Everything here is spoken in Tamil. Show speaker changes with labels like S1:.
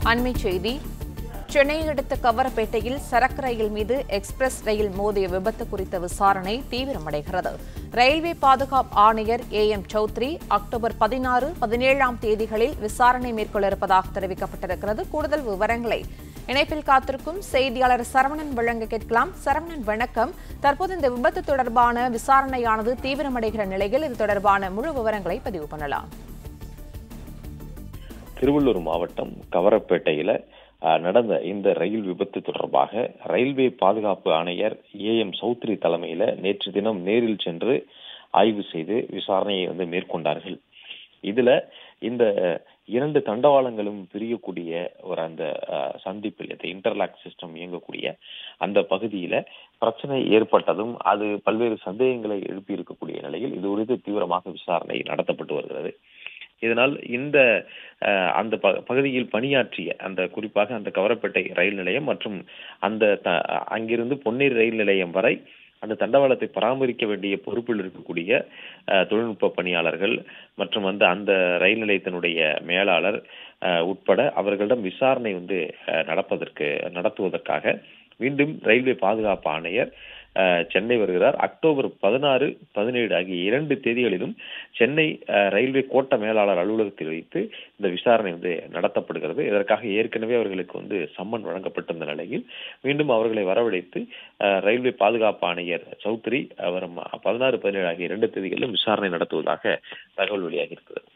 S1: அண்மைச் செய்தி சென்னையை அடுத்த கவரப்பேட்டையில் சரக்கு ரயில் மீது எக்ஸ்பிரஸ் ரயில் மோதிய விபத்து குறித்த விசாரணை தீவிரமடைகிறது ரயில்வே பாதுகாப்பு ஆணையர் ஏ எம் சௌத்ரி அக்டோபர் பதினாறு பதினேழாம் தேதிகளில் விசாரணை மேற்கொள்ள இருப்பதாக தெரிவிக்கப்பட்டிருக்கிறது கூடுதல் விவரங்களை இணைப்பில் காத்திருக்கும் செய்தியாளர் சரவணன் வழங்க கேட்கலாம் சரவணன் வணக்கம் தற்போது இந்த விபத்து தொடர்பான விசாரணையானது தீவிரமடைகிற நிலையில் இது தொடர்பான முழு விவரங்களை பதிவு பண்ணலாம்
S2: திருவள்ளூர் மாவட்டம் கவரப்பேட்டையில அஹ், நடந்த இந்த ரயில் விபத்து தொடர்பாக ரயில்வே பாதுகாப்பு ஆணையர் ஏ எம் சௌத்ரி தலைமையில நேற்று தினம் நேரில் சென்று ஆய்வு செய்து விசாரணையை வந்து மேற்கொண்டார்கள் இதுல இந்த இரண்டு தண்டவாளங்களும் பிரியக்கூடிய ஒரு அந்த அஹ், சந்திப்பில் இந்த இன்டர்லாக் சிஸ்டம் இயங்கக்கூடிய அந்த பகுதியில பிரச்சனை ஏற்பட்டதும் அது பல்வேறு சந்தேகங்களை எழுப்பி இருக்கக்கூடிய நிலையில் இது குறித்து தீவிரமாக விசாரணை நடத்தப்பட்டு வருகிறது இதனால் இந்த அஹ், அந்த ப- பகுதியில் பணியாற்றிய அந்த குறிப்பாக அந்த கவரப்பேட்டை ரயில் நிலையம் மற்றும் அந்த த- அங்கிருந்து பொன்னேரி ரயில் நிலையம் வரை அந்த தண்டவாளத்தை பராமரிக்க வேண்டிய பொறுப்பில் இருக்கக்கூடிய அஹ், தொழில்நுட்ப பணியாளர்கள் மற்றும் வந்து அந்த ரயில் நிலையத்தினுடைய மேலாளர் அஹ், உட்பட அவர்களிடம் விசாரணை வந்து அஹ், நடப்பதற்கு நடத்துவதற்காக மீண்டும் ரயில்வே பாதுகாப்பு ஆணையர் அஹ், சென்னை வருகிறார் அக்டோபர் பதினாறு பதினேழு ஆகிய இரண்டு தேதிகளிலும் சென்னை அஹ், ரயில்வே கோட்ட மேலாளர் அலுவலகத்தில் வைத்து இந்த விசாரணை வந்து நடத்தப்படுகிறது இதற்காக ஏற்கனவே அவர்களுக்கு வந்து சம்மன் வழங்கப்பட்டிருந்த நிலையில் மீண்டும் அவர்களை வரவழைத்து அஹ், ரயில்வே பாதுகாப்பு ஆணையர் சௌத்ரி வரும் பதினாறு பதினேழு ஆகிய இரண்டு தேதிகளிலும் விசாரணை நடத்துவதாக தகவல் வெளியாகி இருக்கிறது